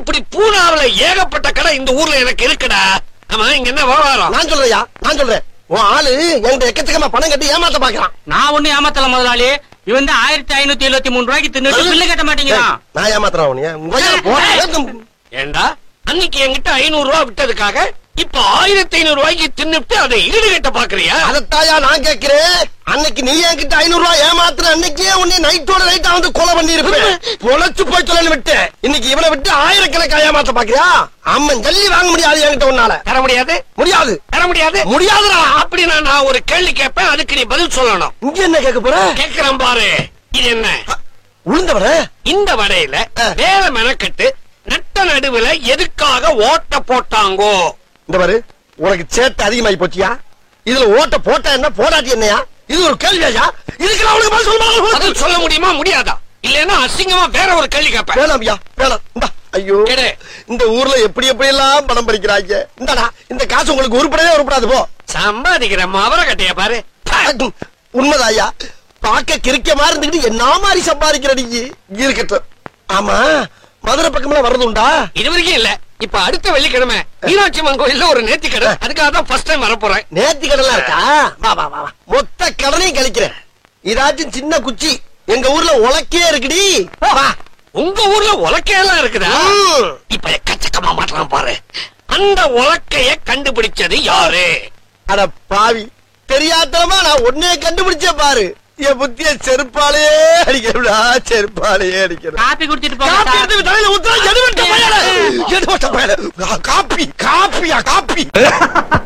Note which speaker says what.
Speaker 1: இப்படி பூனாவுல ஏகப்பட்ட கடை இந்த ஊர்ல எனக்கு இருக்குடா ஆமா இங்க என்ன விவகாரம்
Speaker 2: நான் சொல்றேயா நான் சொல்றேன் உன் ஆளு என்கிட்ட எக்கச்சக்கமா பணம் கட்டி ஏமாத்த பாக்குறான்
Speaker 3: நான் ஒண்ணு ஏமாத்தல முதலாளி இவன் தான் ஆயிரத்தி ஐநூத்தி எழுபத்தி மூணு ரூபாய்க்கு தின்னுட்டு பில்லு கட்ட மாட்டேங்கிறான்
Speaker 2: நான் ஏமாத்துறேன் உன்னைய. உன் வயித்துல போடுறேன்.
Speaker 1: ஏண்டா அன்னைக்கு என்கிட்ட ஐநூறு ரூபாய் விட்டதுக்காக இப்ப ஆயிரத்தி ஐநூறு ரூபாய்க்கு தின்னுட்டு அதை ஈடு கட்ட பாக்குறியா
Speaker 2: அதத்தாயா நான் கேக்குறேன் அன்னைக்கு நீ என்கிட்ட ஐநூறு ரூபாய் ஏமாத்துற அன்னைக்கே உன்னை நைட்டோட நைட்டா வந்து கொலை பண்ணி இருப்பேன் பொழைச்சு போய் சொல்லு விட்டு இன்னைக்கு இவனை விட்டு ஆயிரக்கணக்கா ஏமாத்த பாக்குறியா அம்மன் ஜல்லி வாங்க முடியாது என்கிட்ட உன்னால
Speaker 1: தர முடியாது
Speaker 2: முடியாது
Speaker 1: தர முடியாது
Speaker 2: முடியாதுடா
Speaker 1: அப்படின்னா நான் ஒரு கேள்வி கேட்பேன் அதுக்கு நீ பதில் சொல்லணும்
Speaker 2: இங்க என்ன கேட்க போற
Speaker 1: கேக்குறேன் பாரு இது என்ன
Speaker 2: உளுந்தவர
Speaker 1: இந்த வடையில
Speaker 2: ஆ.
Speaker 1: வேலை மெனக்கட்டு நட்ட நடுவுல எதுக்காக ஓட்ட போட்டாங்கோ
Speaker 2: இந்த பாரு உனக்கு சேட்டை அதிகமாயி போச்சியா இதுல ஓட்ட போட்டா என்ன போடாட்டி என்னையா இது ஒரு கேள்வியா இதுக்கு நான் உனக்கு பதில் சொல்ல
Speaker 1: பதில் சொல்ல முடியுமா முடியாதா இல்லன்னா அசிங்கமா வேற ஒரு கேள்வி கேட்பேன்
Speaker 2: வேணாம் ஐயா வேணாம் இந்தா ஐயோ
Speaker 1: கேடு.
Speaker 2: இந்த ஊர்ல எப்படி எப்படி எல்லாம் பணம் பறிக்கிறாங்க இந்தாடா இந்த காசு உங்களுக்கு உருப்படவே உருப்படாது போ
Speaker 1: சம்பாதிக்கிற மவர கட்டைய பாரு
Speaker 2: உண்மைதான் ஐயா பார்க்க கிறுக்க மாதிரி இருந்துக்கிட்டு என்ன மாதிரி சம்பாதிக்கிற நீ இருக்கட்டும் ஆமா மதுரை பக்கம்லாம் வர்றது உண்டா
Speaker 1: இது வரைக்கும் இல்ல இப்ப அடுத்த வெள்ளிக்கிழமை மீனாட்சி அம்மன் கோயில்ல ஒரு நேர்த்தி கடை அதுக்காக தான் ஃபர்ஸ்ட் டைம் வர போறேன்
Speaker 2: நேர்த்தி கடலாம் இருக்கா வா வா வா வா. மொத்த கடனையும் கழிக்கிறேன் இதாச்சும் சின்ன குச்சி எங்க ஊர்ல உலக்கே இருக்குடி வா
Speaker 1: உங்க ஊர்ல உலக்கையெல்லாம் இருக்குதா
Speaker 2: ம்.
Speaker 1: இப்ப எக்கச்சக்கமா மாட்டலாம் பாரு அந்த உலக்கைய கண்டுபிடிச்சது யாரு
Speaker 2: அட பாவி தெரியாதனமா நான் ஒன்னே கண்டுபிடிச்சே பாரு என் புத்திய செருப்பாலே அடிக்கிறா செருப்பாலே அடிக்கிறேன்
Speaker 3: காப்பி குடிச்சிட்டு
Speaker 2: காப்பி
Speaker 3: போங்க
Speaker 2: எடுத்து தலையில ஊத்துறா எதுவட்ட பயல எதுவட்ட பயல காப்பி காப்பியா காப்பி